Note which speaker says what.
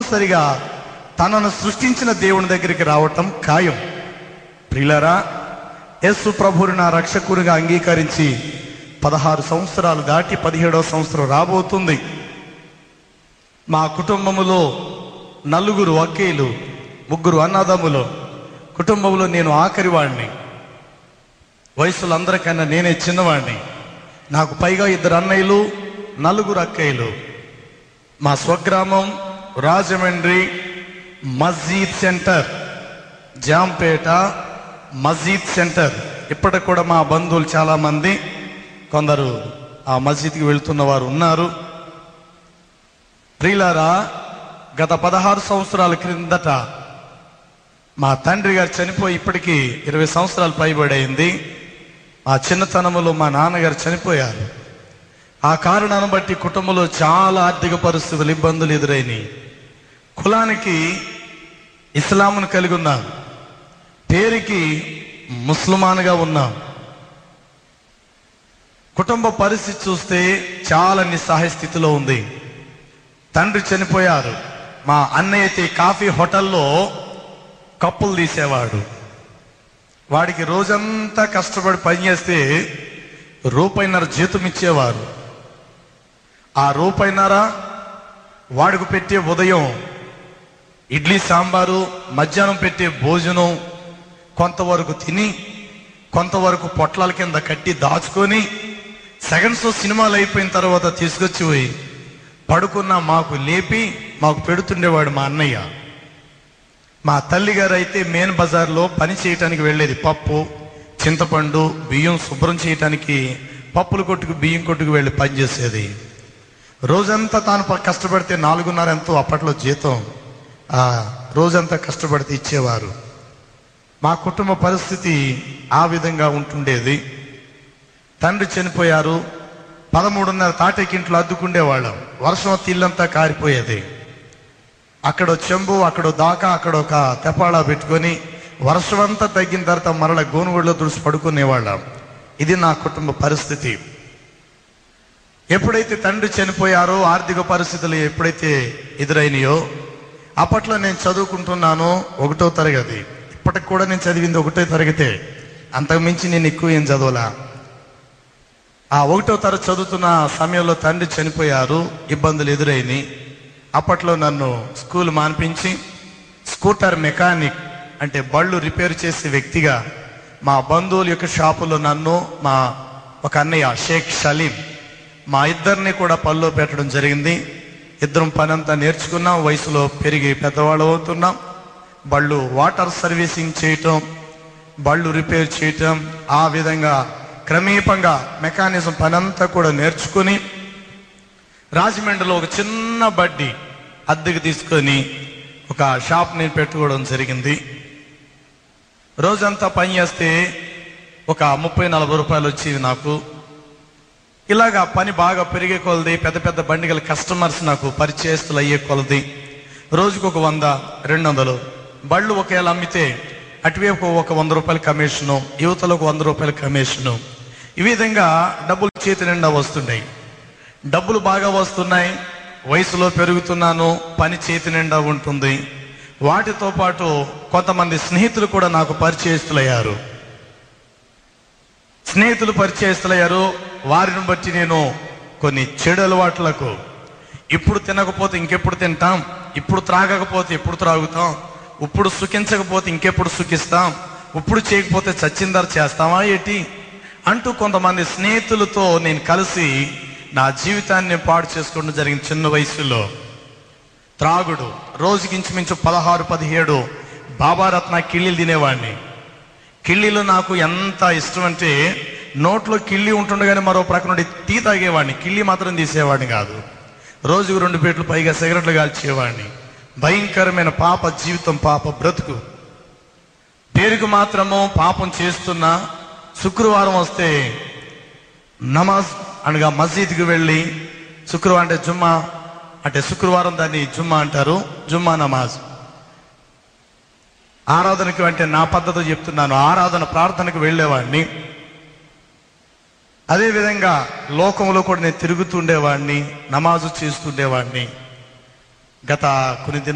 Speaker 1: కంపల్సరిగా తనను సృష్టించిన దేవుని దగ్గరికి రావటం ఖాయం ప్రియులరా యేసు ప్రభుని నా రక్షకునిగా అంగీకరించి పదహారు సంవత్సరాలు దాటి పదిహేడవ సంవత్సరం రాబోతుంది మా కుటుంబములో నలుగురు వకీలు ముగ్గురు అన్నదమ్ములు కుటుంబంలో నేను ఆఖరి వాడిని వయసులో అందరికన్నా నేనే చిన్నవాడిని నాకు పైగా ఇద్దరు అన్నయ్యలు నలుగురు అక్కయ్యలు మా స్వగ్రామం రాజమండ్రి మస్జీద్ సెంటర్ జాంపేట మస్జీద్ సెంటర్ ఇప్పటికి కూడా మా బంధువులు చాలా మంది కొందరు ఆ మస్జిద్కి వెళ్తున్న వారు ఉన్నారు ప్రియులారా గత పదహారు సంవత్సరాల క్రిందట మా తండ్రి గారు చనిపోయి ఇప్పటికి ఇరవై సంవత్సరాలు పైబడైంది ఆ చిన్నతనములో మా నాన్నగారు చనిపోయారు ఆ కారణాన్ని బట్టి కుటుంబంలో చాలా ఆర్థిక పరిస్థితులు ఇబ్బందులు ఎదురైనాయి కులానికి ఇస్లాంను కలిగి ఉన్నాం పేరుకి ముస్లిమాన్గా ఉన్నాం కుటుంబ పరిస్థితి చూస్తే చాలా నిస్సహాయ స్థితిలో ఉంది తండ్రి చనిపోయారు మా అన్నయ్య అయితే కాఫీ హోటల్లో కప్పులు తీసేవాడు వాడికి రోజంతా కష్టపడి పనిచేస్తే రూపాయిన్నర జీతం ఇచ్చేవారు ఆ రూపాయిన్నర వాడికి పెట్టే ఉదయం ఇడ్లీ సాంబారు మధ్యాహ్నం పెట్టే భోజనం కొంతవరకు తిని కొంతవరకు పొట్లాల కింద కట్టి దాచుకొని సెకండ్స్ సినిమాలు అయిపోయిన తర్వాత తీసుకొచ్చి పోయి పడుకున్న మాకు లేపి మాకు పెడుతుండేవాడు మా అన్నయ్య మా తల్లి గారు అయితే మెయిన్ బజార్లో పని చేయటానికి వెళ్ళేది పప్పు చింతపండు బియ్యం శుభ్రం చేయటానికి పప్పుల కొట్టుకు బియ్యం కొట్టుకు వెళ్ళి పనిచేసేది రోజంతా తాను ప- కష్టపడితే నాలుగున్నర ఎంతో అప్పట్లో జీతం ఆ రోజంతా కష్టపడితే ఇచ్చేవారు మా కుటుంబ పరిస్థితి ఆ విధంగా ఉంటుండేది తండ్రి చనిపోయారు పదమూడున్నర తాటేకింట్లో అద్దుకుండేవాళ్ళం వర్షం వస్తే ఇల్లంతా కారిపోయేది అక్కడ చెంబు అక్కడ దాకా అక్కడ ఒక తెపాళా పెట్టుకొని వర్షం అంతా తగ్గిన తర్వాత మరల గోనుగుడిలో తుడిసి పడుకునేవాళ్ళం ఇది నా కుటుంబ పరిస్థితి ఎప్పుడైతే తండ్రి చనిపోయారో ఆర్థిక పరిస్థితులు ఎప్పుడైతే ఎదురైనాయో అప్పట్లో నేను చదువుకుంటున్నాను ఒకటో తరగతి ఇప్పటికి కూడా నేను చదివింది ఒకటో తరగతే అంతకు మించి నేను ఎక్కువ ఏం చదవలా ఆ ఒకటో తరగతి చదువుతున్న సమయంలో తండ్రి చనిపోయారు ఇబ్బందులు ఎదురైనాయి అప్పట్లో నన్ను స్కూల్ మాన్పించి స్కూటర్ మెకానిక్ అంటే బళ్ళు రిపేర్ చేసే వ్యక్తిగా మా బంధువుల యొక్క షాపులో నన్ను మా ఒక అన్నయ్య షేక్ షలీం మా ఇద్దరిని కూడా పనిలో పెట్టడం జరిగింది ఇద్దరం పని అంతా నేర్చుకున్నాం వయసులో పెరిగి పెద్దవాళ్ళు అవుతున్నాం బళ్ళు వాటర్ సర్వీసింగ్ చేయటం బళ్ళు రిపేర్ చేయటం ఆ విధంగా క్రమేపంగా మెకానిజం పనంతా కూడా నేర్చుకుని రాజమండ్రిలో ఒక చిన్న బడ్డీ అద్దెకు తీసుకొని ఒక షాప్ నేను పెట్టుకోవడం జరిగింది రోజంతా పని చేస్తే ఒక ముప్పై నలభై రూపాయలు వచ్చేవి నాకు ఇలాగా పని బాగా పెరిగే కొలది పెద్ద పెద్ద బండిగల కస్టమర్స్ నాకు పరిచయస్తులు అయ్యే కొలది రోజుకు ఒక వంద రెండు వందలు బళ్ళు ఒకేలా అమ్మితే అటువైపు ఒక వంద రూపాయల కమిషను యువతలో ఒక వంద రూపాయల కమిషను ఈ విధంగా డబ్బులు చేతి నిండా వస్తున్నాయి డబ్బులు బాగా వస్తున్నాయి వయసులో పెరుగుతున్నాను పని చేతి నిండా ఉంటుంది వాటితో పాటు కొంతమంది స్నేహితులు కూడా నాకు పరిచయస్తులయ్యారు స్నేహితులు పరిచయస్తులయ్యారు వారిని బట్టి నేను కొన్ని చెడు అలవాట్లకు ఇప్పుడు తినకపోతే ఇంకెప్పుడు తింటాం ఇప్పుడు త్రాగకపోతే ఎప్పుడు త్రాగుతాం ఇప్పుడు సుఖించకపోతే ఇంకెప్పుడు సుఖిస్తాం ఇప్పుడు చేయకపోతే చచ్చిందర చేస్తామా ఏంటి అంటూ కొంతమంది స్నేహితులతో నేను కలిసి నా జీవితాన్ని నేను పాడు చేసుకోవడం జరిగింది చిన్న వయసులో త్రాగుడు రోజుకి ఇంచుమించు పదహారు పదిహేడు బాబారత్న కిళ్ళీలు తినేవాడిని కిళ్ళీలు నాకు ఎంత ఇష్టం అంటే నోట్లో కిళ్ళి ఉంటుండగానే మరో ప్రక్క నుండి టీ తాగేవాడిని కిళ్ళి మాత్రం తీసేవాడిని కాదు రోజుకు రెండు పేట్లు పైగా సిగరెట్లు కాల్చేవాడిని భయంకరమైన పాప జీవితం పాప బ్రతుకు పేరుకు మాత్రము పాపం చేస్తున్నా శుక్రవారం వస్తే నమాజ్ అనగా మసీద్కి వెళ్ళి శుక్రవారం అంటే జుమ్మా అంటే శుక్రవారం దాన్ని జుమ్మా అంటారు జుమ్మా నమాజ్ ఆరాధనకి అంటే నా పద్ధతి చెప్తున్నాను ఆరాధన ప్రార్థనకు వెళ్ళేవాడిని అదే విధంగా లోకంలో కూడా నేను తిరుగుతుండేవాడిని నమాజు చేస్తుండేవాడిని గత కొన్ని దిన